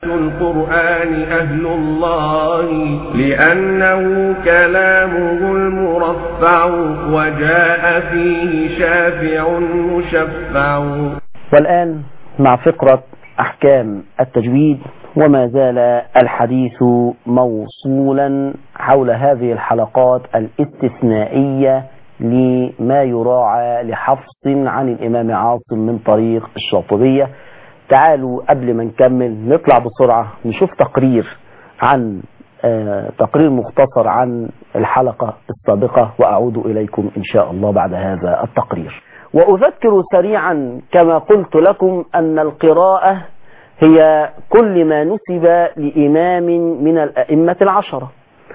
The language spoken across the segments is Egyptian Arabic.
القرآن أهل الله لأنه كلامه المرفع وجاء فيه شافع مشفع والآن مع فقرة أحكام التجويد وما زال الحديث موصولا حول هذه الحلقات الاستثنائية لما يراعى لحفظ عن الإمام عاصم من طريق الشاطبية تعالوا قبل ما نكمل نطلع بسرعة نشوف تقرير عن آه تقرير مختصر عن الحلقة السابقة وأعود إليكم إن شاء الله بعد هذا التقرير وأذكر سريعا كما قلت لكم أن القراءة هي كل ما نسب لإمام من الأئمة العشرة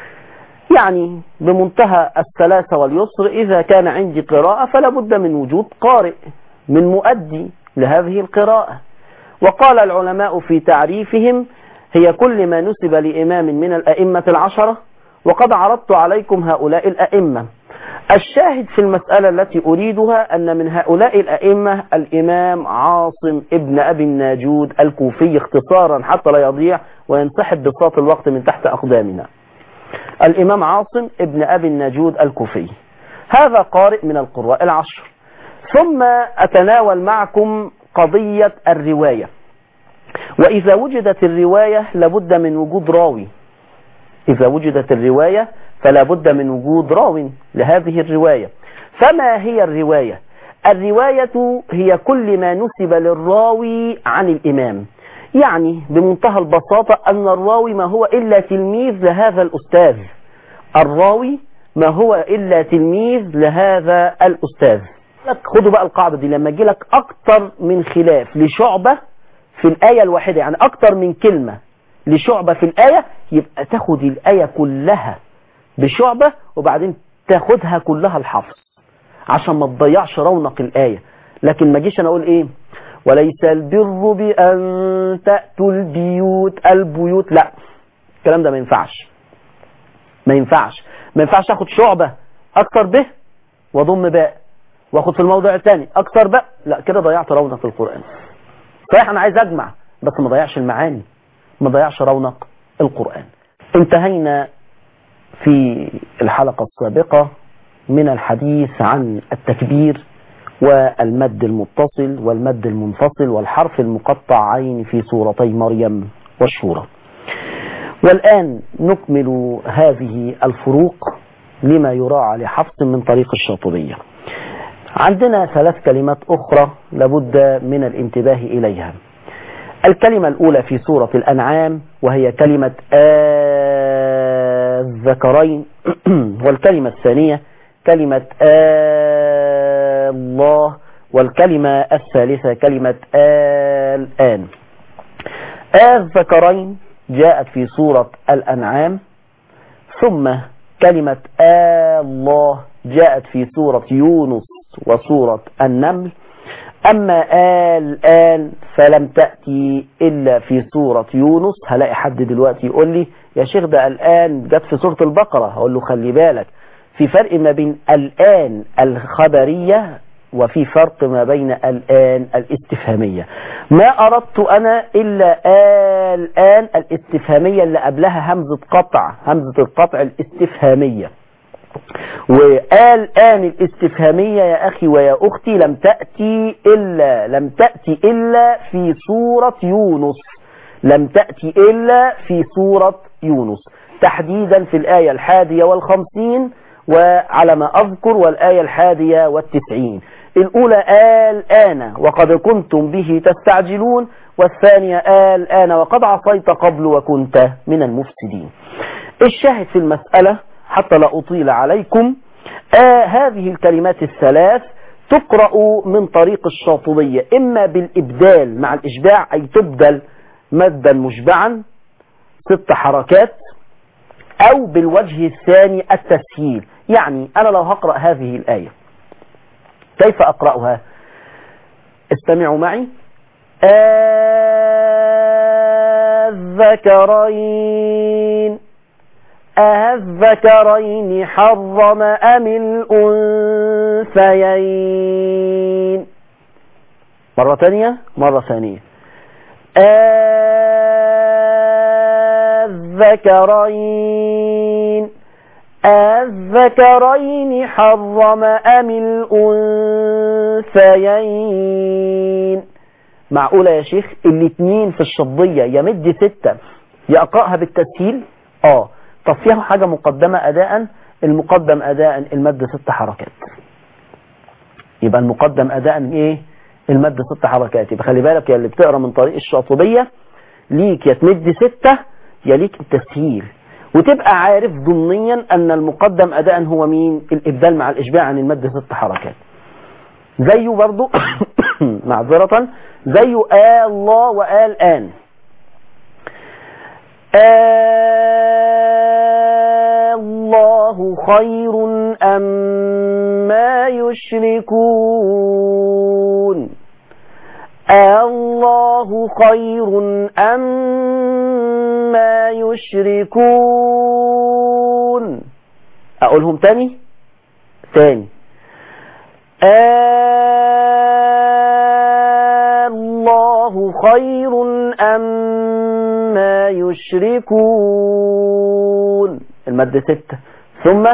يعني بمنتهى السلاسة واليسر إذا كان عندي قراءة فلا بد من وجود قارئ من مؤدي لهذه القراءة وقال العلماء في تعريفهم هي كل ما نسب لإمام من الأئمة العشرة وقد عرضت عليكم هؤلاء الأئمة الشاهد في المسألة التي أريدها أن من هؤلاء الأئمة الإمام عاصم ابن أبي الناجود الكوفي اختصارا حتى لا يضيع وينسحب بساط الوقت من تحت أقدامنا الإمام عاصم ابن أبي الناجود الكوفي هذا قارئ من القراء العشر ثم أتناول معكم قضية الرواية وإذا وجدت الرواية لابد من وجود راوي إذا وجدت الرواية فلا بد من وجود راو لهذه الرواية فما هي الرواية الرواية هي كل ما نسب للراوي عن الإمام يعني بمنتهى البساطة أن الراوي ما هو إلا تلميذ لهذا الأستاذ الراوي ما هو إلا تلميذ لهذا الأستاذ خدوا بقى القاعدة دي لما لك أكتر من خلاف لشعبة في الآية الواحدة يعني أكتر من كلمة لشعبة في الآية يبقى تاخد الآية كلها بشعبة وبعدين تاخدها كلها الحفظ عشان ما تضيعش رونق الآية لكن ما جيش أنا أقول إيه وليس البر بأن تأتوا البيوت البيوت لا الكلام ده ما ينفعش ما ينفعش ما ينفعش اخد شعبة اكتر به واضم باء واخد في الموضع الثاني اكتر باء لا كده ضيعت رونق القرآن صحيح انا عايز اجمع بس ما ضيعش المعاني ما ضيعش رونق القرآن انتهينا في الحلقة السابقة من الحديث عن التكبير والمد المتصل والمد المنفصل والحرف المقطع عين في سورتي مريم والشورى والآن نكمل هذه الفروق لما يراعى لحفظ من طريق الشاطبية عندنا ثلاث كلمات أخرى لابد من الانتباه إليها الكلمة الأولى في سورة الأنعام وهي كلمة الذكرين والكلمة الثانية كلمة الله والكلمة الثالثة كلمة الآن الذكرين جاءت في سورة الأنعام ثم كلمة الله جاءت في سورة يونس وسورة النمل أما الآن فلم تأتي إلا في سورة يونس هلاقي حد دلوقتي يقول لي يا شيخ ده الآن جت في سورة البقرة هقول له خلي بالك في فرق ما بين الآن الخبرية وفي فرق ما بين الآن الاستفهامية ما أردت أنا إلا الآن الاستفهامية اللي قبلها همزة قطع همزة القطع الاستفهامية وقال آن الاستفهامية يا أخي ويا أختي لم تأتي إلا لم تأتي إلا في سورة يونس لم تأتي إلا في سورة يونس تحديدا في الآية الحادية والخمسين وعلى ما أذكر والآية الحادية والتسعين الأولى آل آن وقد كنتم به تستعجلون والثانية آل آن وقد عصيت قبل وكنت من المفسدين الشاهد في المسألة حتى لا أطيل عليكم آه هذه الكلمات الثلاث تقرأ من طريق الشاطبية إما بالإبدال مع الإشباع أي تبدل مدا مشبعا ست حركات أو بالوجه الثاني التسهيل يعني أنا لو هقرأ هذه الآية كيف أقرأها استمعوا معي الذكرين الذكرين حرم أم الأنثيين مرة ثانية مرة ثانية الذكرين الذكرين حرم أم الأنثيين معقولة يا شيخ الاتنين في الشضية يمد ستة يقرأها بالتسهيل اه طب فيها حاجة مقدمة أداء المقدم أداء المد ست حركات يبقى المقدم أداء إيه المد ست حركات يبقى خلي بالك يا اللي بتقرا من طريق الشاطبية ليك يا تمد ستة يا ليك التسهيل وتبقى عارف ضمنيا أن المقدم أداء هو مين الإبدال مع الإشباع عن المد ست حركات زيه برضو معذرة زيه آه الله وآل آن آه الله خير أم ما يشركون الله خير أم ما يشركون أقولهم تاني تاني آه الله خير أم ما يشركون المد ستة ثم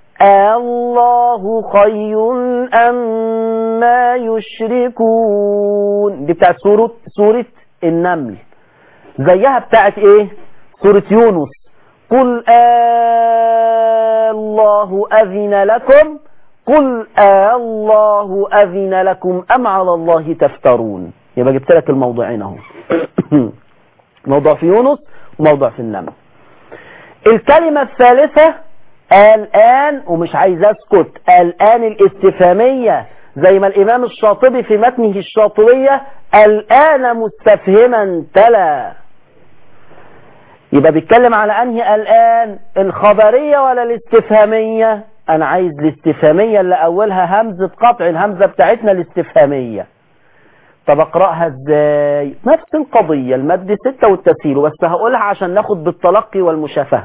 الله خير أم ما يشركون دي بتاعت سورة, سورة النمل زيها بتاعت ايه سورة يونس قل آه الله أذن لكم قل آه الله أذن لكم أم على الله تفترون يبقى جبت لك الموضوعين اهو موضوع في يونس وموضوع في النمل الكلمة الثالثة الآن ومش عايز اسكت الآن الاستفهامية زي ما الإمام الشاطبي في متنه الشاطبية الآن مستفهما تلا يبقى بيتكلم على أنهي الآن الخبرية ولا الاستفهامية أنا عايز الاستفهامية اللي أولها همزة قطع الهمزة بتاعتنا الاستفهامية طب اقرأها ازاي نفس القضية المد ستة والتسهيل بس هقولها عشان ناخد بالتلقي والمشافهة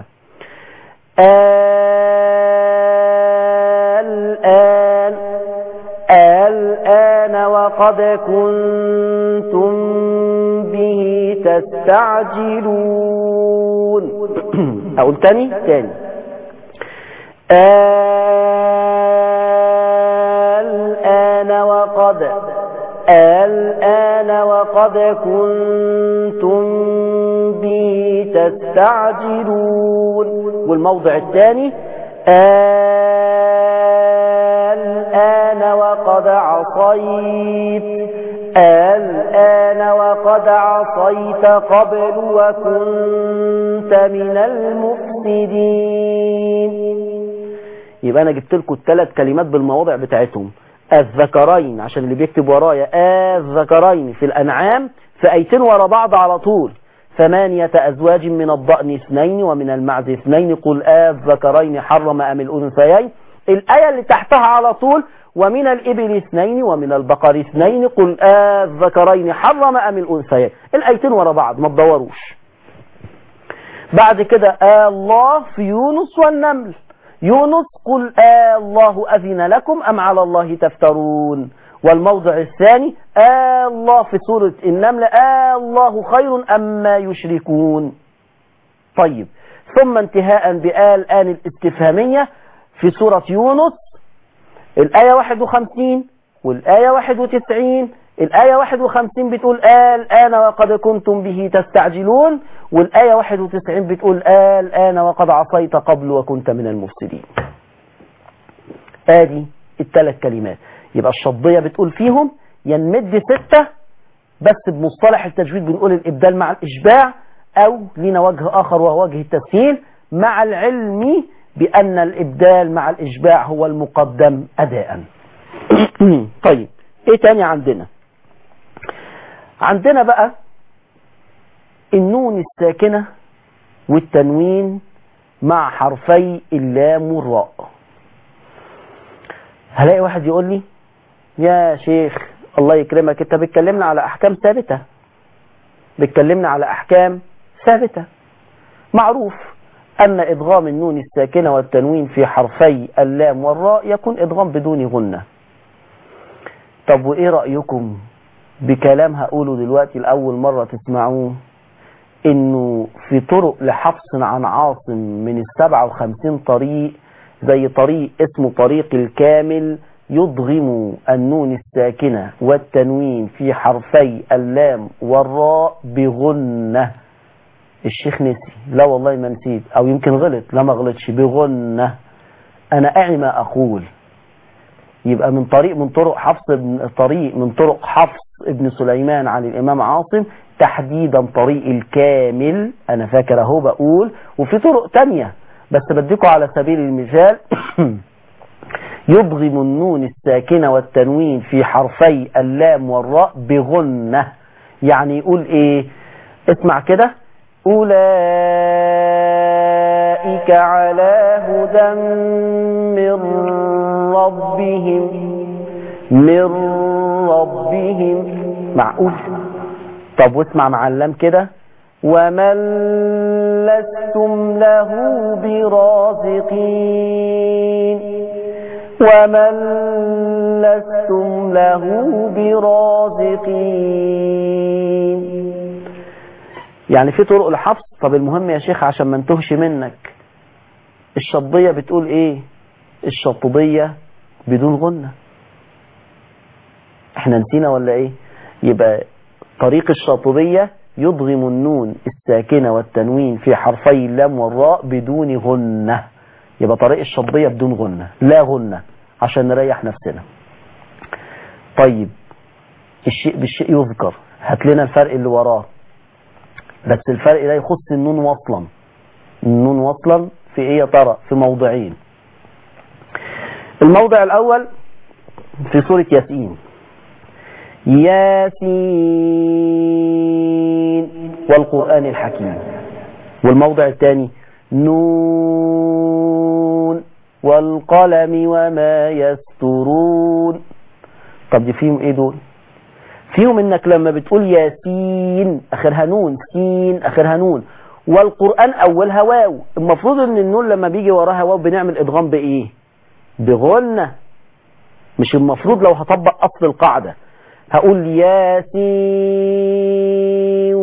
الآن الآن وقد كنتم به تستعجلون أقول تاني تاني الآن وقد الآن وقد كنتم به تستعجلون والموضع الثاني الآن وقد عصيت الآن وقد عصيت قبل وكنت من المفسدين يبقى أنا جبت لكم الثلاث كلمات بالمواضع بتاعتهم الذكرين عشان اللي بيكتب ورايا الذكرين في الأنعام في أيتين ورا بعض على طول ثمانية أزواج من الضأن اثنين ومن المعز اثنين قل الذكرين حرم أم الأنثيين الآية اللي تحتها على طول ومن الإبل اثنين ومن البقر اثنين قل الذكرين حرم أم الأنثيين الآيتين ورا بعض ما تدوروش بعد كده الله في يونس والنمل يونس قل آه الله أذن لكم أم على الله تفترون والموضع الثاني آه الله في سورة النمل آه الله خير أم ما يشركون طيب ثم انتهاء بآل آن الاستفهامية في سورة يونس الآية 51 والآية 91 الآية 51 بتقول آه الآن وقد كنتم به تستعجلون والآية 91 بتقول آه الآن وقد عصيت قبل وكنت من المفسدين آدي الثلاث كلمات يبقى الشضية بتقول فيهم ينمد ستة بس بمصطلح التجويد بنقول الإبدال مع الإشباع أو لنا وجه آخر وهو وجه التسهيل مع العلم بأن الإبدال مع الإشباع هو المقدم أداء طيب إيه تاني عندنا عندنا بقى النون الساكنة والتنوين مع حرفي اللام والراء هلاقي واحد يقول لي يا شيخ الله يكرمك انت بتكلمنا على احكام ثابتة بتكلمنا على احكام ثابتة معروف ان ادغام النون الساكنة والتنوين في حرفي اللام والراء يكون ادغام بدون غنة طب وايه رأيكم بكلام هقوله دلوقتي لأول مرة تسمعوه انه في طرق لحفص عن عاصم من السبعة وخمسين طريق زي طريق اسمه طريق الكامل يضغم النون الساكنة والتنوين في حرفي اللام والراء بغنة الشيخ نسي لا والله ما نسيت او يمكن غلط لا ما غلطش بغنة انا اعي ما اقول يبقى من طريق من طرق حفص ابن طريق من طرق حفص ابن سليمان عن الامام عاصم تحديدا طريق الكامل انا فاكر اهو بقول وفي طرق تانية بس بديكم على سبيل المثال يضغم النون الساكنة والتنوين في حرفي اللام والراء بغنة يعني يقول ايه اسمع كده أولئك على هدى من ربهم من ربهم معقول طب واسمع مع اللام كده ومن لستم له برازقين ومن لستم له برازقين يعني في طرق لحفظ طب المهم يا شيخ عشان ما انتهش منك الشطبية بتقول ايه الشطبية بدون غنة احنا نسينا ولا ايه يبقى طريق الشاطبية يضغم النون الساكنة والتنوين في حرفي اللام والراء بدون غنة يبقى طريق الشطبية بدون غنة لا غنة عشان نريح نفسنا طيب الشيء بالشيء يذكر هات لنا الفرق اللي وراه بس الفرق ده يخص النون وصلا النون وصلا في ايه يا ترى في موضعين الموضع الاول في سورة ياسين ياسين والقرآن الحكيم والموضع الثاني نون والقلم وما يسترون طب دي فيهم ايه دول فيهم انك لما بتقول ياسين اخرها نون سين اخرها نون والقرآن اولها واو المفروض ان النون لما بيجي وراها واو بنعمل ادغام بايه بغنة مش المفروض لو هطبق اصل القاعدة هقول ياسين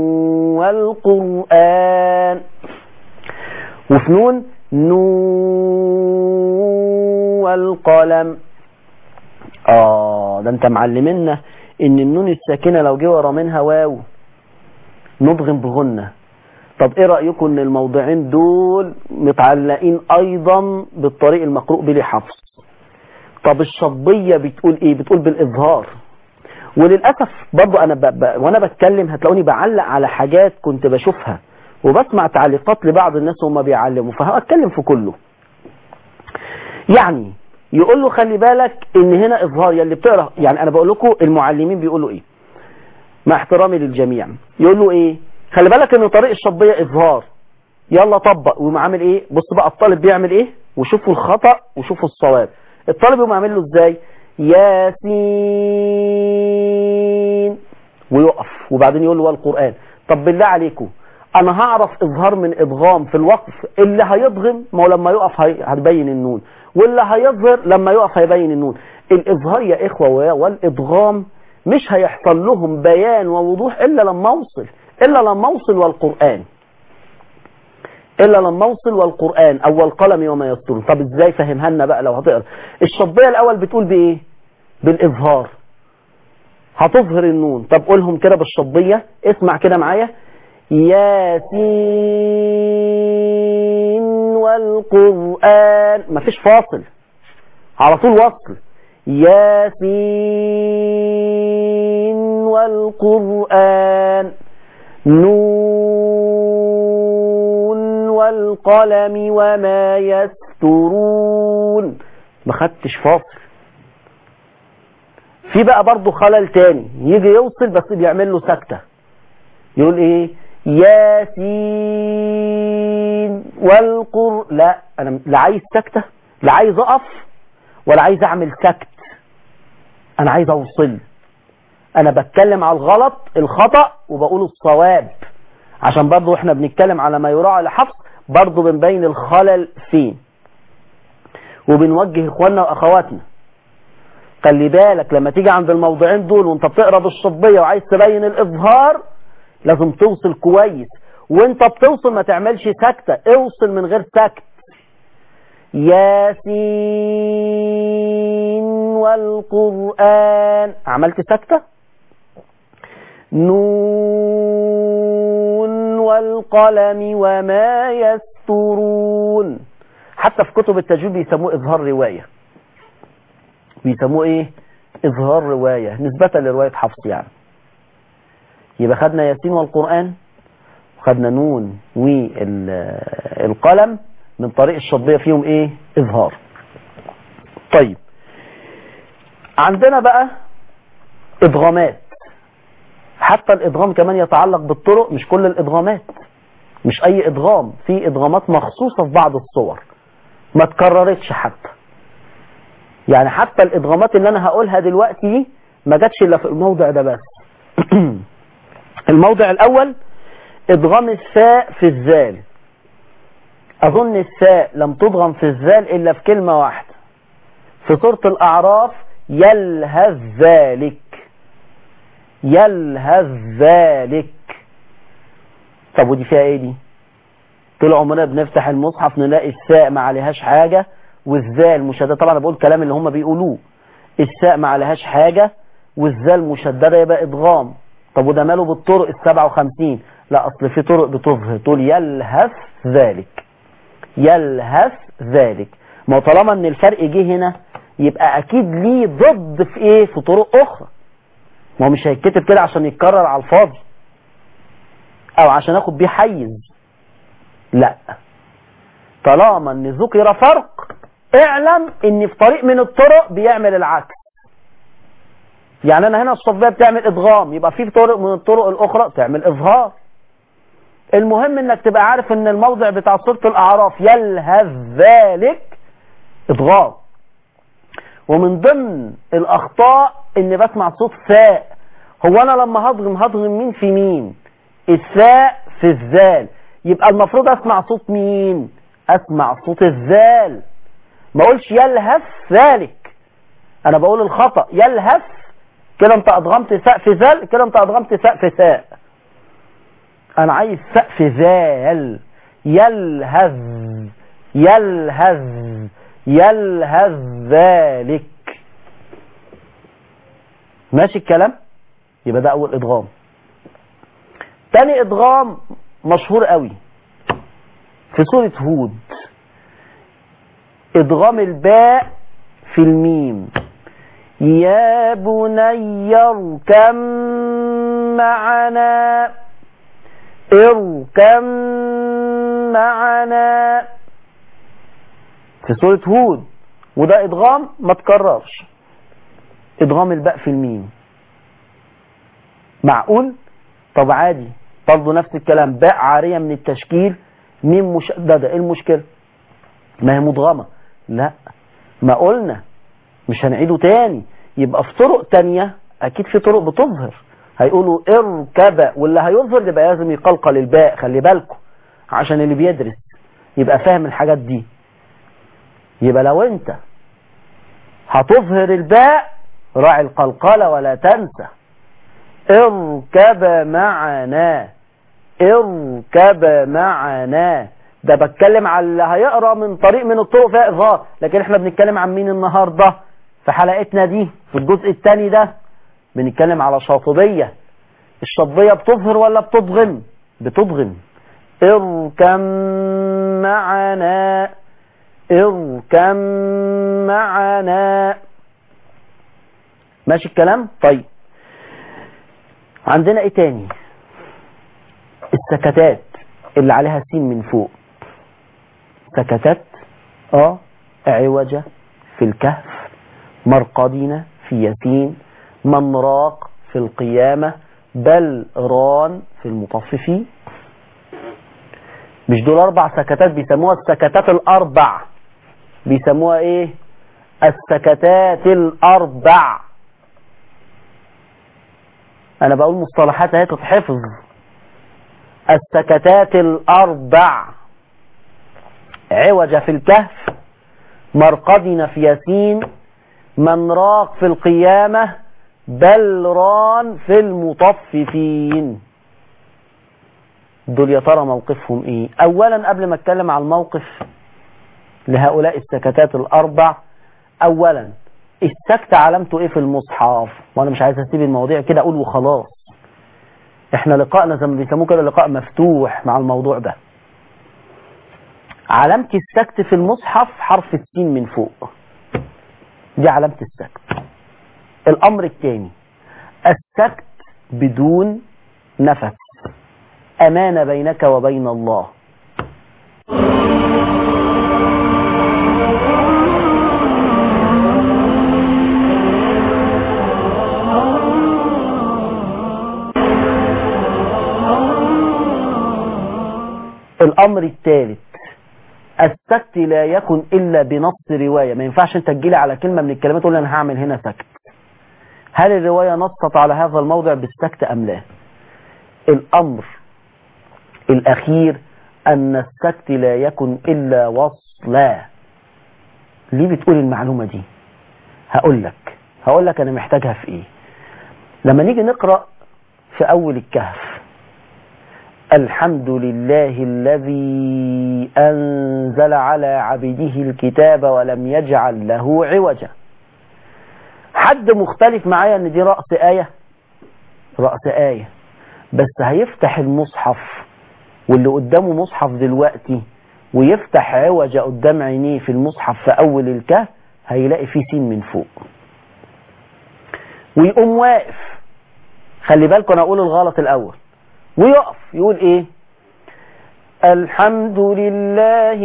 والقرآن وفي نون نون والقلم اه ده انت معلمنا ان النون الساكنة لو جه ورا منها واو نضغم بغنة طب ايه رأيكم ان الموضعين دول متعلقين ايضا بالطريق المقروء به حفص طب الشطبية بتقول ايه بتقول بالاظهار وللأسف برضو انا ب... ب... وانا بتكلم هتلاقوني بعلق على حاجات كنت بشوفها وبسمع تعليقات لبعض الناس وهم بيعلموا فهتكلم في كله يعني يقول له خلي بالك ان هنا اظهار يلي بتقرا يعني انا بقول لكم المعلمين بيقولوا ايه مع احترامي للجميع يقول له ايه خلي بالك ان طريق الشطبيه اظهار يلا طبق ويقوم عامل ايه بص بقى الطالب بيعمل ايه وشوفوا الخطا وشوفوا الصواب الطالب يقوم عامل له ازاي ياسين ويقف وبعدين يقول له والقران طب بالله عليكم انا هعرف اظهار من ادغام في الوقف اللي هيضغم ما هو لما يقف هتبين النون واللي هيظهر لما يقف هيبين النون الاظهار يا اخوه والادغام مش هيحصل لهم بيان ووضوح الا لما اوصل الا لما اوصل والقران الا لما اوصل والقران او والقلم وما يسطرون طب ازاي فهمها لنا بقى لو هتقرا الشطبيه الاول بتقول بايه بالاظهار هتظهر النون طب قولهم كده بالشطبيه اسمع كده معايا ياسين والقرآن مفيش فاصل على طول وصل ياسين والقرآن نون والقلم وما يسترون ما خدتش فاصل في بقى برضه خلل تاني يجي يوصل بس بيعمل له سكتة يقول ايه ياسين والقر لا انا لا عايز سكتة لا عايز اقف ولا عايز اعمل سكت انا عايز اوصل انا بتكلم على الغلط الخطأ وبقول الصواب عشان برضو احنا بنتكلم على ما يراعى لحفظ برضو بنبين الخلل فين وبنوجه اخواننا واخواتنا خلي بالك لما تيجي عند الموضوعين دول وانت بتقرا بالشطبيه وعايز تبين الاظهار لازم توصل كويس وانت بتوصل ما تعملش سكتة اوصل من غير سكت ياسين والقرآن عملت سكتة نون والقلم وما يسترون حتى في كتب التجويد بيسموه إظهار رواية بيسموه إيه إظهار رواية نسبة لرواية حفص يعني يبقى خدنا ياسين والقرآن خدنا نون والقلم من طريق الشطبية فيهم ايه اظهار طيب عندنا بقى ادغامات حتى الادغام كمان يتعلق بالطرق مش كل الادغامات مش اي ادغام في ادغامات مخصوصة في بعض الصور ما تكررتش حتى يعني حتى الادغامات اللي انا هقولها دلوقتي دي ما جاتش الا في الموضع ده بس الموضع الاول ادغام الثاء في الزال اظن الثاء لم تضغم في الزال الا في كلمة واحدة في سورة الاعراف يلهث ذلك يلهث ذلك طب ودي فيها ايه دي طول عمرنا بنفتح المصحف نلاقي الثاء ما عليهاش حاجة والذال مشددة طبعا انا بقول الكلام اللي هم بيقولوه الثاء ما عليهاش حاجة والذال مشددة يبقى ادغام طب وده ماله بالطرق السبعة وخمسين لا اصل في طرق بتظهر تقول يلهث ذلك يلهث ذلك ما هو طالما ان الفرق جه هنا يبقى اكيد ليه ضد في ايه في طرق اخرى ما هو مش هيتكتب كده عشان يتكرر على الفاضي او عشان اخد بيه حيز لا طالما ان ذكر فرق اعلم ان في طريق من الطرق بيعمل العكس يعني انا هنا الصفيه بتعمل ادغام يبقى في طرق من الطرق الاخرى تعمل اظهار المهم انك تبقى عارف ان الموضع بتاع سورة الاعراف يلهث ذلك ادغام ومن ضمن الاخطاء ان بسمع صوت ثاء هو انا لما هضغم هضغم مين في مين الثاء في الذال يبقى المفروض اسمع صوت مين اسمع صوت الذال ما اقولش يلهث ذلك انا بقول الخطأ يلهث كده انت ادغمت ثاء في ذال كده انت ادغمت ثاء في ثاء انا عايز سقف ذال يلهث يلهث يلهث ذلك ماشي الكلام يبقى ده اول ادغام تاني ادغام مشهور قوي في سورة هود ادغام الباء في الميم يا بني اركم معنا اركم معنا في سورة هود وده ادغام ما تكررش ادغام الباء في الميم معقول طب عادي برضه نفس الكلام باء عارية من التشكيل ميم مشددة ايه المشكلة ما هي مدغمة لا ما قلنا مش هنعيده تاني يبقى في طرق تانية اكيد في طرق بتظهر هيقولوا اركب واللي هيظهر يبقى لازم يقلقل الباء خلي بالكم عشان اللي بيدرس يبقى فاهم الحاجات دي يبقى لو انت هتظهر الباء راعي القلقلة ولا تنسى اركب معنا اركب معنا ده بتكلم على اللي هيقرا من طريق من الطرق فيها اظهار لكن احنا بنتكلم عن مين النهارده في حلقتنا دي في الجزء الثاني ده بنتكلم على شاطبية الشطبية بتظهر ولا بتضغم بتضغم اركم معنا اركم معنا ماشي الكلام طيب عندنا ايه تاني السكتات اللي عليها سين من فوق سكتات اه عوجة في الكهف مرقدين في ياسين من راق في القيامة بل ران في المطففين مش دول اربع سكتات بيسموها السكتات الاربع بيسموها ايه السكتات الاربع انا بقول مصطلحات اهي تتحفظ السكتات الاربع عوج في الكهف مرقدنا في ياسين من راق في القيامة بل ران في المطففين دول يا ترى موقفهم ايه اولا قبل ما اتكلم على الموقف لهؤلاء السكتات الاربع اولا السكت علامته ايه في المصحف وانا مش عايز اسيب المواضيع كده اقول وخلاص احنا لقائنا زي ما بيسموه كده لقاء مفتوح مع الموضوع ده علامة السكت في المصحف حرف السين من فوق دي علامة السكت الامر الثاني السكت بدون نفس أمانة بينك وبين الله الأمر الثالث السكت لا يكن إلا بنص رواية ما ينفعش أنت تجيلي على كلمة من الكلمات تقول أنا هعمل هنا سكت هل الرواية نصت على هذا الموضع بالسكت أم لا الأمر الأخير أن السكت لا يكن إلا وصلا ليه بتقول المعلومة دي هقول لك هقول لك أنا محتاجها في إيه لما نيجي نقرأ في أول الكهف الحمد لله الذي أنزل على عبده الكتاب ولم يجعل له عوجا حد مختلف معايا ان دي رأس آية رأس آية بس هيفتح المصحف واللي قدامه مصحف دلوقتي ويفتح عوجة قدام عينيه في المصحف في أول الكهف هيلاقي فيه سين من فوق ويقوم واقف خلي بالكم أنا أقول الغلط الأول ويقف يقول إيه الحمد لله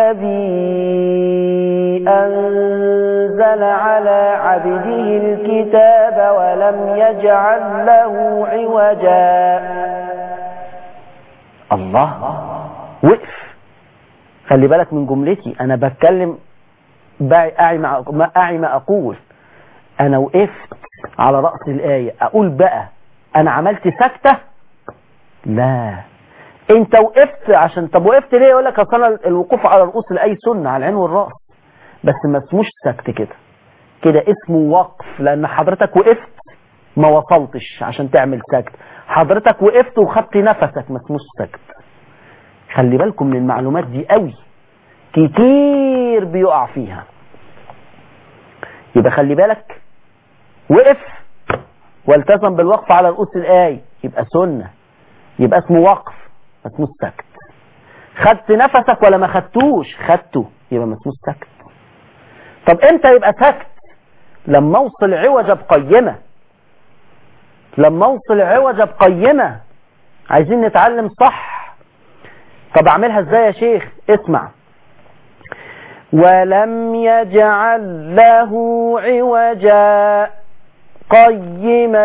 الذي أنزل على عبده الكتاب ولم يجعل له عوجا الله وقف خلي بالك من جملتي أنا بتكلم أعي ما, أعي ما أقول أنا وقفت على رأس الآية أقول بقى أنا عملت سكتة لا انت وقفت عشان طب وقفت ليه يقول لك اصل انا الوقوف على رؤوس الاي سنه على العين والراس بس ما اسموش سكت كده كده اسمه وقف لان حضرتك وقفت ما وصلتش عشان تعمل سكت حضرتك وقفت وخدت نفسك ما اسموش سكت خلي بالكم من المعلومات دي قوي كتير بيقع فيها يبقى خلي بالك وقف والتزم بالوقف على رؤوس الآية يبقى سنة يبقى اسمه وقف ما اسمه سكت خدت نفسك ولا ما خدتوش خدته يبقى ما اسمه سكت طب امتى يبقى سكت لما اوصل عوجة بقيمة لما اوصل عوجة بقيمة عايزين نتعلم صح طب اعملها ازاي يا شيخ اسمع ولم يجعل له عوجا قيما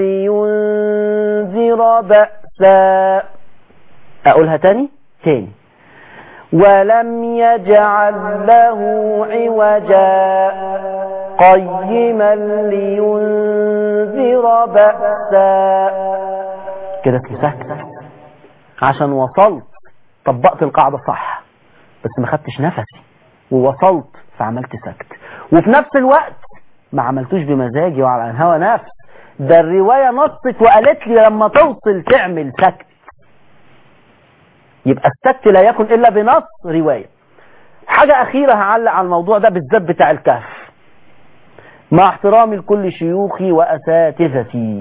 لينذر بأسا أقولها تاني تاني ولم يجعل له عوجا قيما لينذر بأسا كده سكت عشان وصلت طبقت القاعدة صح بس ما خدتش نفسي ووصلت فعملت سكت وفي نفس الوقت ما عملتوش بمزاجي وعلى هوى نفس ده الرواية نصت وقالت لي لما توصل تعمل سكت يبقى السكت لا يكن إلا بنص رواية حاجة أخيرة هعلق على الموضوع ده بالذات بتاع الكهف مع احترامي لكل شيوخي وأساتذتي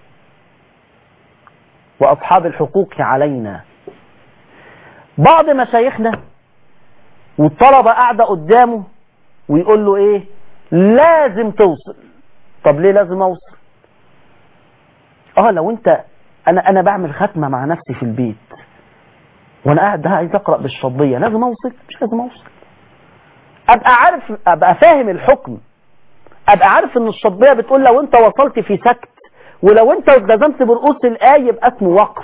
وأصحاب الحقوق علينا بعض مشايخنا والطلبة قاعدة قدامه ويقول له ايه لازم توصل طب ليه لازم اوصل اه لو انت انا انا بعمل ختمة مع نفسي في البيت وانا قاعد ده عايز اقرا بالشطبيه لازم اوصل مش لازم اوصل ابقى عارف ابقى فاهم الحكم ابقى عارف ان الشطبيه بتقول لو انت وصلت في سكت ولو انت التزمت برؤوس الايه يبقى اسمه وقف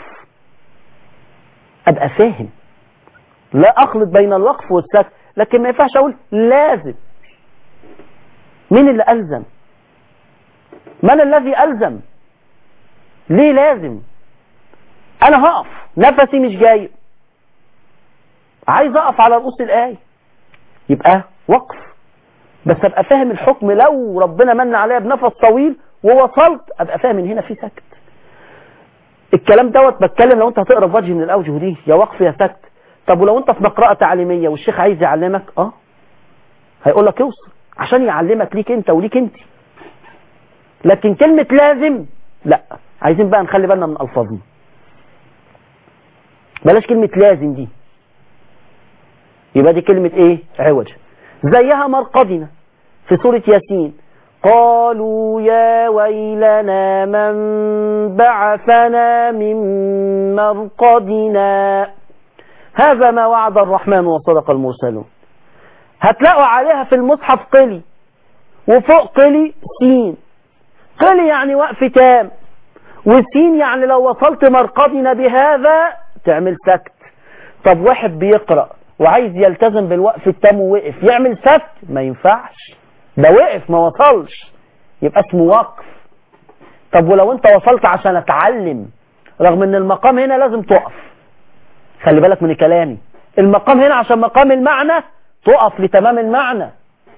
ابقى فاهم لا اخلط بين الوقف والسكت لكن ما ينفعش اقول لازم مين اللي الزم من الذي الزم ليه لازم انا هقف نفسي مش جاي عايز اقف على رؤوس الايه يبقى وقف بس ابقى فاهم الحكم لو ربنا من عليا بنفس طويل ووصلت ابقى فاهم ان هنا في سكت الكلام دوت بتكلم لو انت هتقرا في وجه من الاوجه دي يا وقف يا سكت طب ولو انت في مقرأة تعليمية والشيخ عايز يعلمك اه هيقول لك اوصل عشان يعلمك ليك انت وليك انت لكن كلمة لازم لا عايزين بقى نخلي بالنا من الفاظنا بلاش كلمة لازم دي يبقى دي كلمة ايه عوج زيها مرقدنا في سورة ياسين قالوا يا ويلنا من بعثنا من مرقدنا هذا ما وعد الرحمن وصدق المرسلون هتلاقوا عليها في المصحف قلي وفوق قلي سين قلي يعني وقف تام وسين يعني لو وصلت مرقدنا بهذا تعمل سكت طب واحد بيقرأ وعايز يلتزم بالوقف التام ووقف يعمل سكت ما ينفعش ده وقف ما وصلش يبقى اسمه وقف طب ولو انت وصلت عشان اتعلم رغم ان المقام هنا لازم تقف خلي بالك من كلامي المقام هنا عشان مقام المعنى تقف لتمام المعنى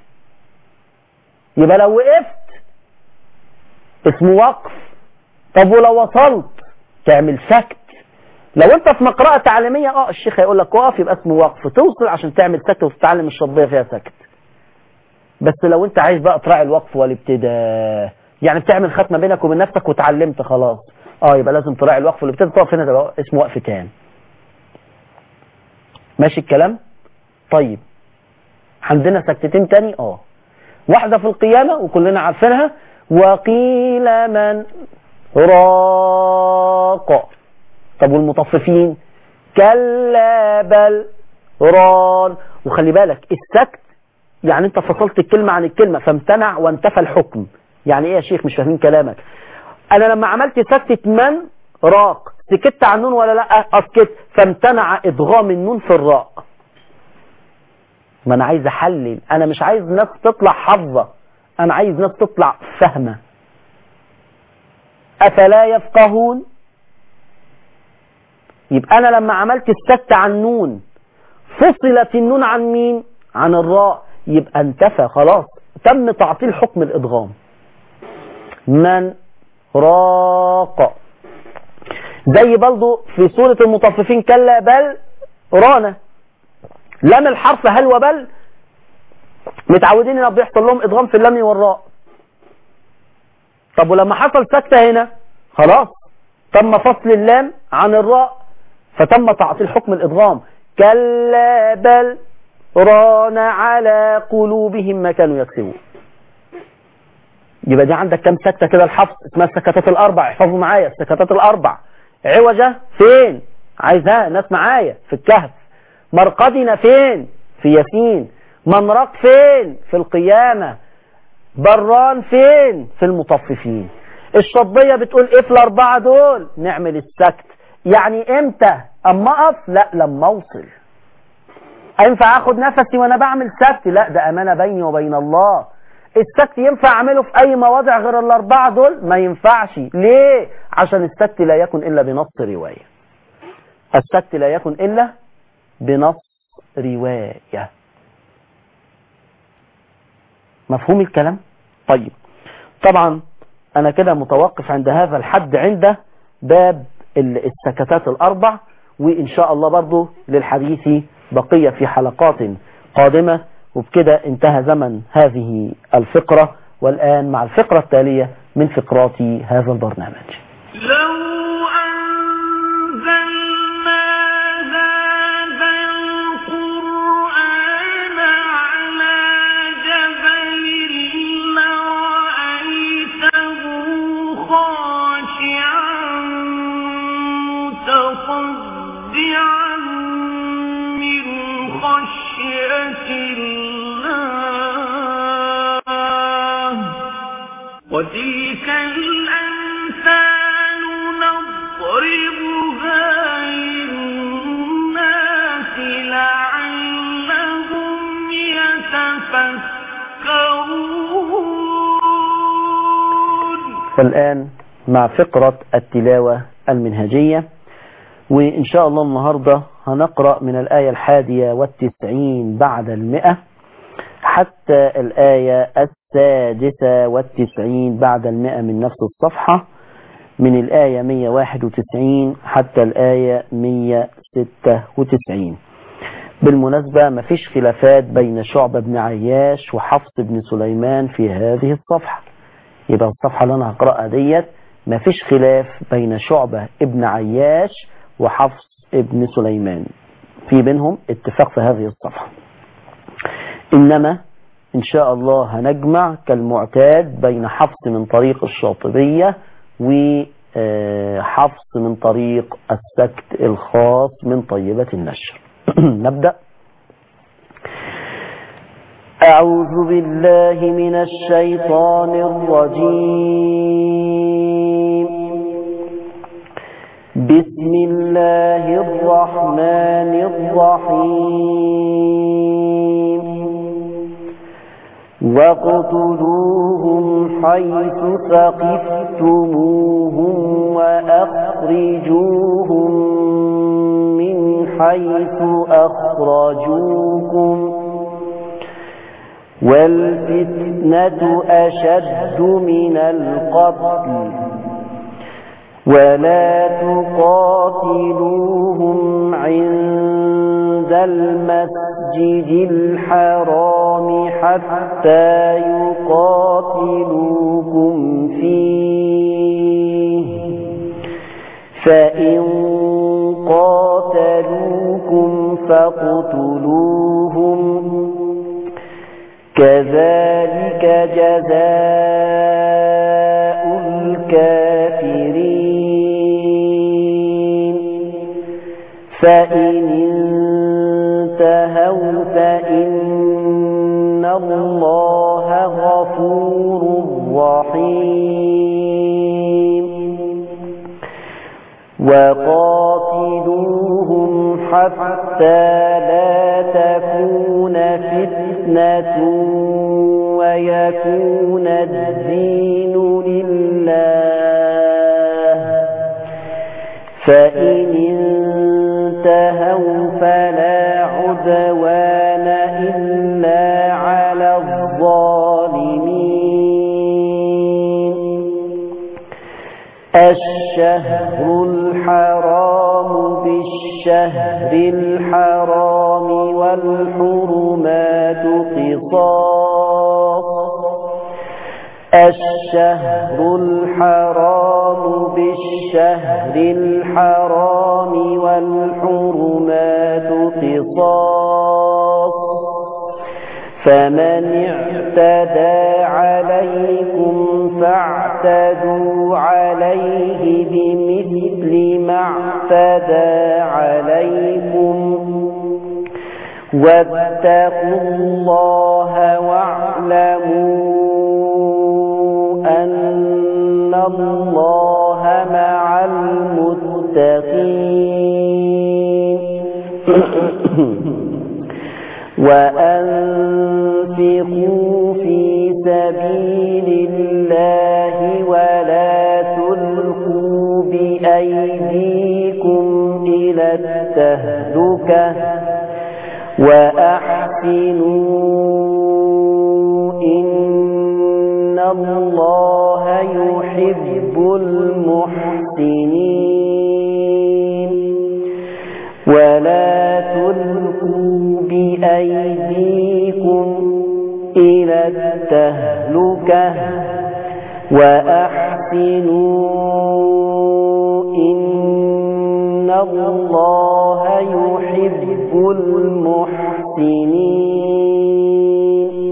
يبقى لو وقفت اسمه وقف طب ولو وصلت تعمل سكت لو انت في مقرأة تعليمية اه الشيخ هيقول لك وقف يبقى اسمه وقف توصل عشان تعمل سكت وتتعلم الشطبية فيها سكت بس لو انت عايز بقى تراعي الوقف والابتداء يعني بتعمل ختمة بينك وبين نفسك وتعلمت خلاص اه يبقى لازم تراعي الوقف والابتداء تقف هنا تبقى اسمه وقف تاني ماشي الكلام طيب عندنا سكتتين تاني اه واحدة في القيامة وكلنا عارفينها وقيل من راق طب والمطففين كلا بل ران وخلي بالك السكت يعني انت فصلت الكلمة عن الكلمة فامتنع وانتفى الحكم يعني ايه يا شيخ مش فاهمين كلامك انا لما عملت سكتة من راق سكت عن النون ولا لا اسكت فامتنع ادغام النون في الراء ما انا عايز احلل انا مش عايز ناس تطلع حظة انا عايز ناس تطلع فاهمة افلا يفقهون يبقى انا لما عملت السكت عن النون فصلت النون عن مين عن الراء يبقى انتفى خلاص تم تعطيل حكم الادغام من راق زي برضه في سورة المطففين كلا بل رانا لام الحرف هل وبل متعودين ان بيحصل لهم ادغام في اللام والراء طب ولما حصل سكتة هنا خلاص تم فصل اللام عن الراء فتم تعطيل حكم الادغام كلا بل ران على قلوبهم ما كانوا يكسبون يبقى دي عندك كم سكتة كده الحفظ اسمها السكتات الاربع احفظوا معايا السكتات الاربع عوجة فين عايزها ناس معايا في الكهف مرقدنا فين في ياسين منرق فين في القيامة بران فين في المطففين الشطبية بتقول ايه في الاربعة دول نعمل السكت يعني امتى اما اقف لا لما اوصل ينفع اخد نفسي وانا بعمل سكت لا ده امانة بيني وبين الله السكت ينفع اعمله في اي مواضع غير الاربعة دول ما ينفعش ليه عشان السكت لا يكن الا بنص رواية السكت لا يكن الا بنص رواية مفهوم الكلام طيب طبعا انا كده متوقف عند هذا الحد عند باب السكتات الاربع وان شاء الله برضو للحديث بقية في حلقات قادمة وبكده انتهى زمن هذه الفقرة والآن مع الفقرة التالية من فقرات هذا البرنامج لو أنزلنا هذا القرآن على جبل لرأيته خاشعا متصدعا من خشية الله وتلك الأمثال نضربها للناس لعلهم يتفكرون والآن مع فقرة التلاوة المنهجية وإن شاء الله النهاردة هنقرأ من الآية الحادية والتسعين بعد المئة حتى الآية السادسة والتسعين بعد المئة من نفس الصفحة من الآية 191 حتى الآية 196 بالمناسبة مفيش خلافات بين شعبة بن عياش وحفص بن سليمان في هذه الصفحة يبقى الصفحة اللي أنا هقرأها ديت مفيش خلاف بين شعبة ابن عياش وحفص ابن سليمان في بينهم اتفاق في هذه الصفحة إنما إن شاء الله هنجمع كالمعتاد بين حفص من طريق الشاطبية وحفص من طريق السكت الخاص من طيبة النشر نبدأ أعوذ بالله من الشيطان الرجيم بسم الله الرحمن الرحيم واقتلوهم حيث ثقفتموهم وأخرجوهم من حيث أخرجوكم والفتنة أشد من القتل ولا تقاتلوهم عند المسجد الحرام حتى يقاتلوكم فيه فإن قاتلوكم فاقتلوهم كذلك جزاء الكافرين فإن انتهوا فإن الله غفور رحيم وقاتلوهم حتى لا تكون فتنة ويكون الدين لله فإن انتهوا فلا عدوان إلا على الظالمين الشهر الحرام بالشهر الحرام والحرمات قصاص الشهر الحرام بالشهر الحرام والحرمات قصاص فمن اعتدى عليكم فاعتدوا عليه بمثل ما اعتدى عليكم واتقوا الله واعلموا أن الله مع المتقين وأنفقوا في سبيل الله ولا تلقوا بأيديكم إلى التهلكة وأحسنوا إن الله يحب المحسنين ولا تلقوا بأيديكم إلى التهلكة وأحسنوا إن الله يحب المحسنين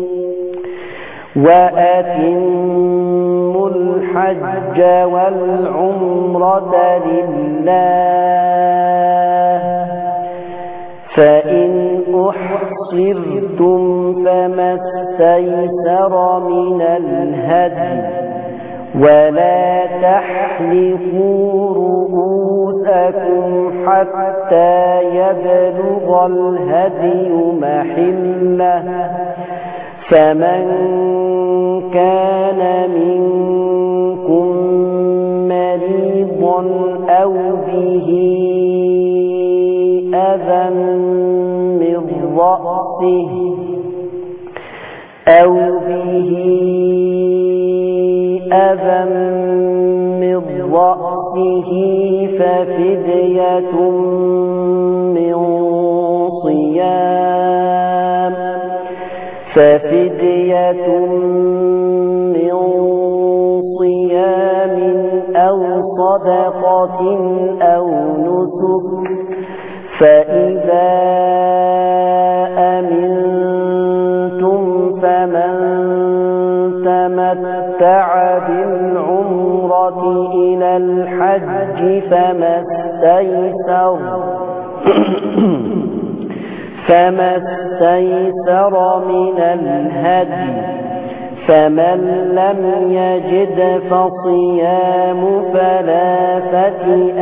وأتموا الحج والعمرة لله فإن أحصرتم فما استيسر من الهدي ولا تحلقوا رؤوسكم حتى يبلغ الهدي محله فمن كان منكم مريضا أو به أذى من رأسه أو به أذى من رأسه ففدية من صيام ففدية من صيام أو صدقة أو نسك فإذا أمنتم فمن تمتع بالعمرة إلى الحج فما استيسر فما استيسر من الهدي فمن لم يجد فصيام ثلاثة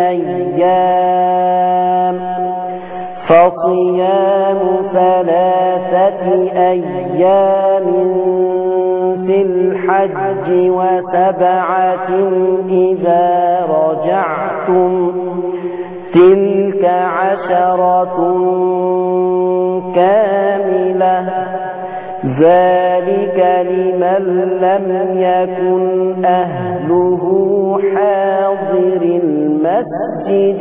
أيام فصيام ثلاثة أيام في الحج وسبعة إذا رجعتم تلك عشرة كاملة ذلك لمن لم يكن أهله حاضر المسجد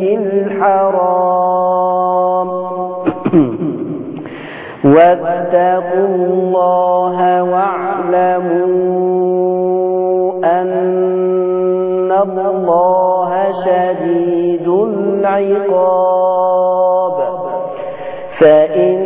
الحرام واتقوا الله واعلموا أن الله شديد العقاب فإن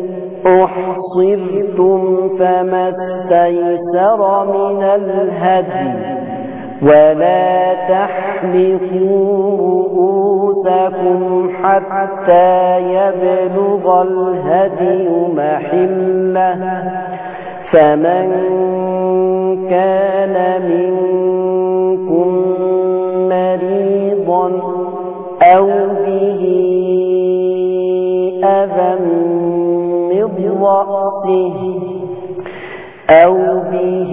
أحصرتم فما استيسر من الهدي ولا تحلقوا رؤوسكم حتى يبلغ الهدي محله فمن كان منكم مريضا أو به أذى من رأسه أو به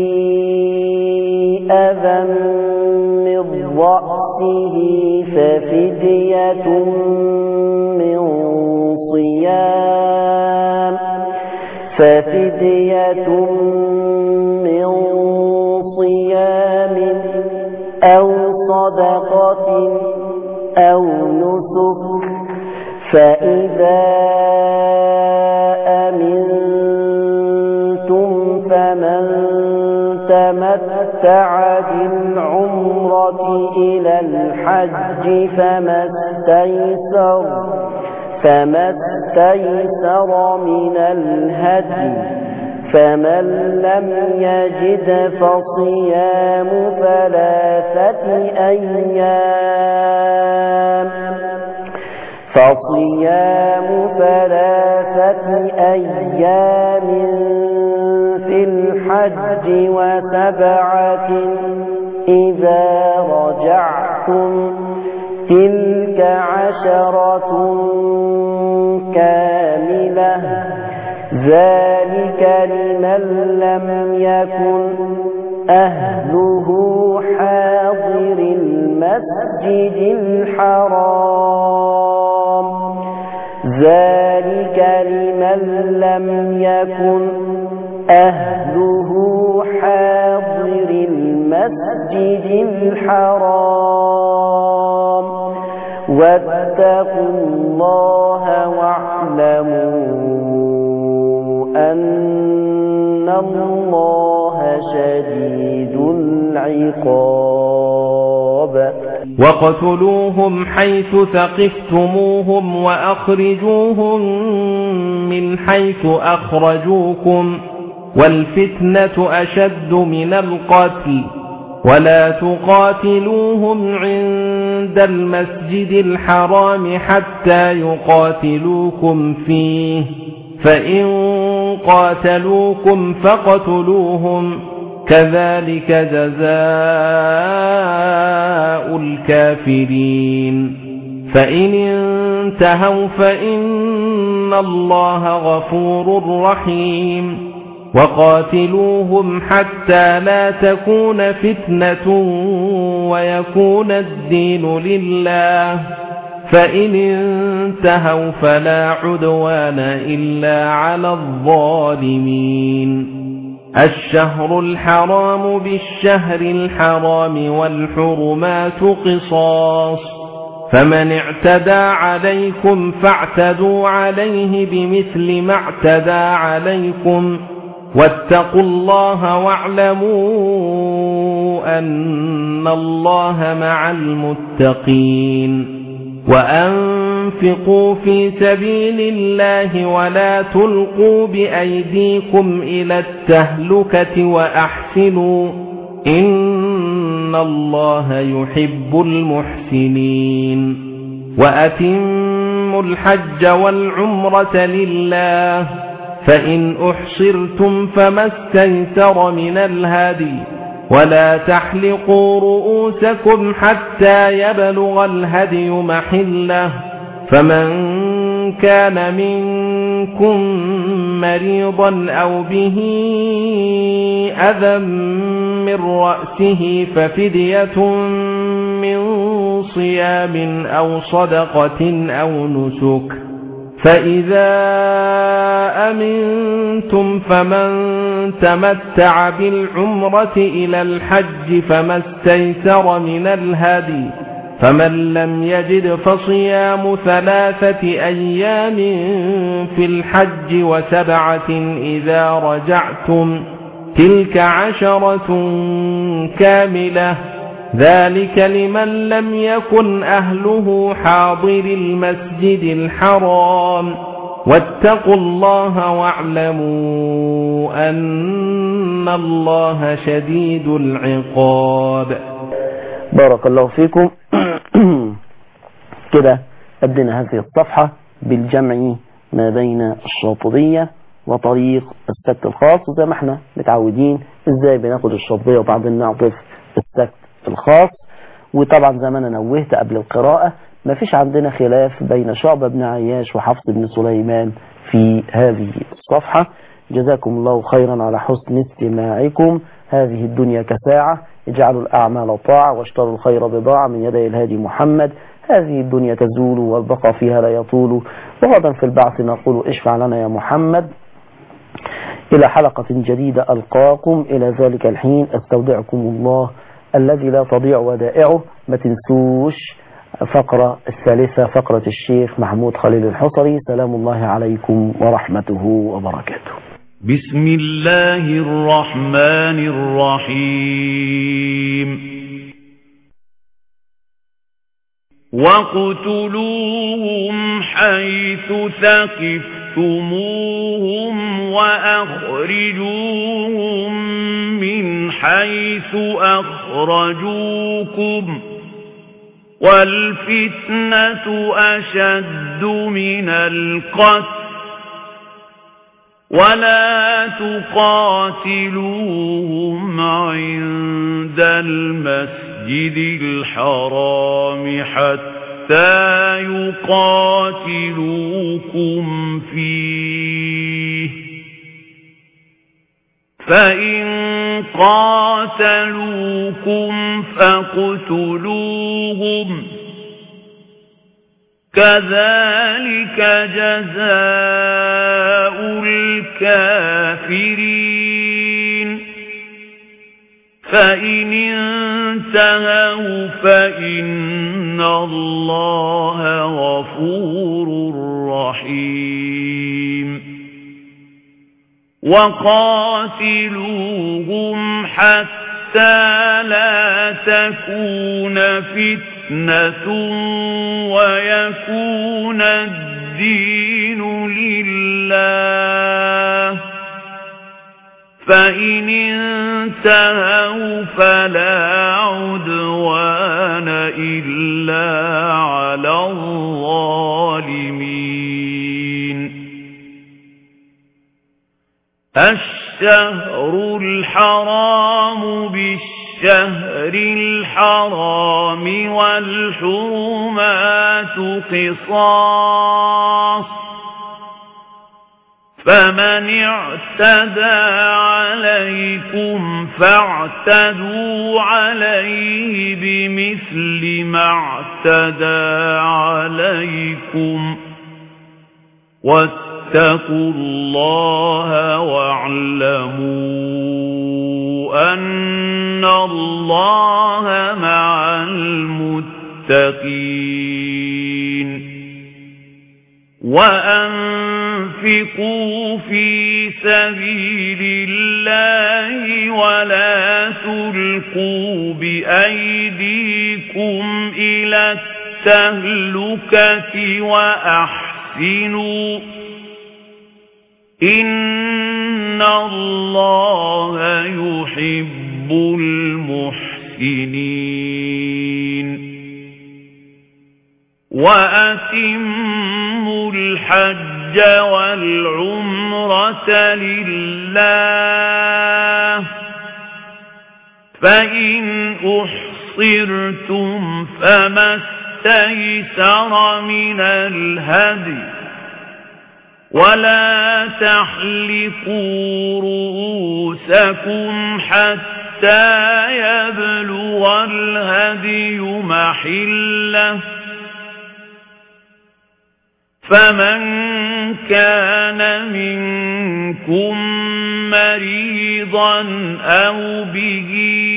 أذى من رأسه ففدية من صيام ففدية من صيام أو صدقة أو نسك فإذا أمنتم فمن تمتع بالعمرة إلى الحج فما استيسر فما استيسر من الهدي فمن لم يجد فصيام ثلاثة أيام فصيام ثلاثة أيام في الحج وسبعة إذا رجعتم تلك عشرة كاملة ذلك لمن لم يكن أهله حاضر المسجد الحرام ذلك لمن لم يكن أهله حاضر المسجد الحرام واتقوا الله واعلموا أن الله شديد العقاب وقتلوهم حيث ثقفتموهم وأخرجوهم من حيث أخرجوكم والفتنة أشد من القتل ولا تقاتلوهم عند المسجد الحرام حتى يقاتلوكم فيه فإن قاتلوكم فاقتلوهم كذلك جزاء الكافرين فإن انتهوا فإن الله غفور رحيم وقاتلوهم حتى لا تكون فتنة ويكون الدين لله فإن انتهوا فلا عدوان إلا على الظالمين الشهر الحرام بالشهر الحرام والحرمات قصاص فمن اعتدى عليكم فاعتدوا عليه بمثل ما اعتدى عليكم واتقوا الله واعلموا أن الله مع المتقين وأنفقوا في سبيل الله ولا تلقوا بأيديكم إلى التهلكة وأحسنوا إن الله يحب المحسنين وأتموا الحج والعمرة لله فإن أحصرتم فما استيسر من الهدي ولا تحلقوا رؤوسكم حتى يبلغ الهدي محله فمن كان منكم مريضا أو به أذى من رأسه ففدية من صيام أو صدقة أو نسك فإذا أمنتم فمن تمتع بالعمرة إلى الحج فما استيسر من الهدي فمن لم يجد فصيام ثلاثة أيام في الحج وسبعة إذا رجعتم تلك عشرة كاملة ذلك لمن لم يكن أهله حاضر المسجد الحرام واتقوا الله واعلموا أن الله شديد العقاب بارك الله فيكم كده أبدنا هذه الصفحة بالجمع ما بين الشاطبية وطريق السكت الخاص وزي ما احنا متعودين ازاي بناخد الشاطبية وبعدين نعطف السكت الخاص وطبعا زي ما انا نوهت قبل القراءة ما فيش عندنا خلاف بين شعبة بن عياش وحفص بن سليمان في هذه الصفحة جزاكم الله خيرا على حسن استماعكم هذه الدنيا كساعة اجعلوا الأعمال طاعة واشتروا الخير بضاعة من يدي الهادي محمد هذه الدنيا تزول والبقى فيها لا يطول وغدا في البعث نقول اشفع لنا يا محمد إلى حلقة جديدة ألقاكم إلى ذلك الحين استودعكم الله الذي لا تضيع ودائعه ما تنسوش فقرة الثالثة فقرة الشيخ محمود خليل الحصري سلام الله عليكم ورحمته وبركاته بسم الله الرحمن الرحيم وَاقْتُلُوهُمْ حَيْثُ ثَقِفْتُمُوهُمْ وَأَخْرِجُوهُمْ مِنْ حَيْثُ أَخْرَجُوكُمْ وَالْفِتْنَةُ أَشَدُّ مِنَ الْقَتْلِ ولا تقاتلوهم عند المسجد الحرام حتى يقاتلوكم فيه فإن قاتلوكم فاقتلوهم كذلك جزاء الكافرين فإن انتهوا فإن الله غفور رحيم وقاتلوهم حتى لا تكون فتنة ويكون الدين لله فإن انتهوا فلا عدوان إلا على الظالمين الشهر الحرام بالشهر الحرام والحرمات قصاص فمن اعتدى عليكم فاعتدوا عليه بمثل ما اعتدى عليكم واتقوا واتقوا الله واعلموا أن الله مع المتقين وأنفقوا في سبيل الله ولا تلقوا بأيديكم إلى التهلكة وأحسنوا إن الله يحب المحسنين وأتموا الحج والعمرة لله فإن أحصرتم فما استيسر من الهدي ولا تحلقوا رؤوسكم حتى يبلغ الهدي محله فمن كان منكم مريضا أو به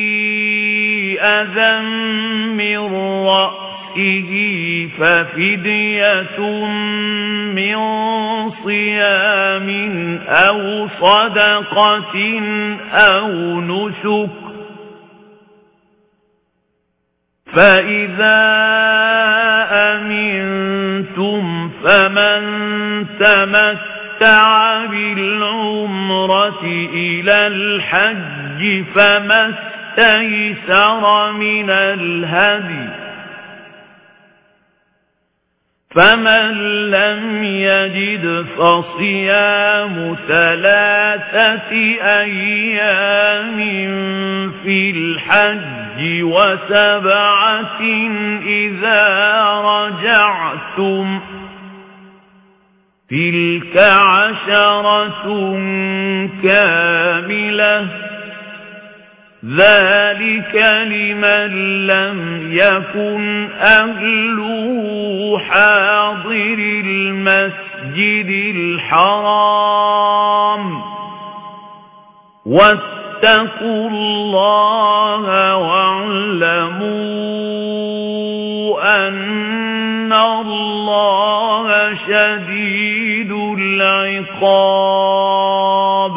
أذى من رأسه ففدية من صيام أو صدقة أو نسك فإذا أمنتم فمن تمتع بالعمرة إلى الحج فما استيسر من الهدي فمن لم يجد فصيام ثلاثة أيام في الحج وسبعة إذا رجعتم تلك عشرة كاملة ذلك لمن لم يكن أهله حاضر المسجد الحرام واتقوا الله واعلموا أن الله شديد العقاب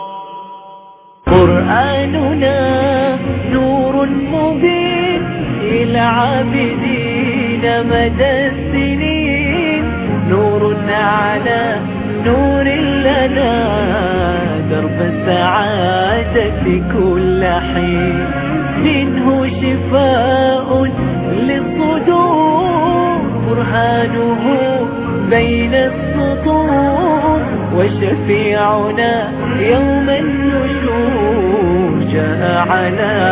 قرآننا نور مبين للعابدين مدى السنين نور على نور لنا درب السعادة كل حين منه شفاء للصدور برهانه بين السطور وشفيعنا يوم النشور جاء على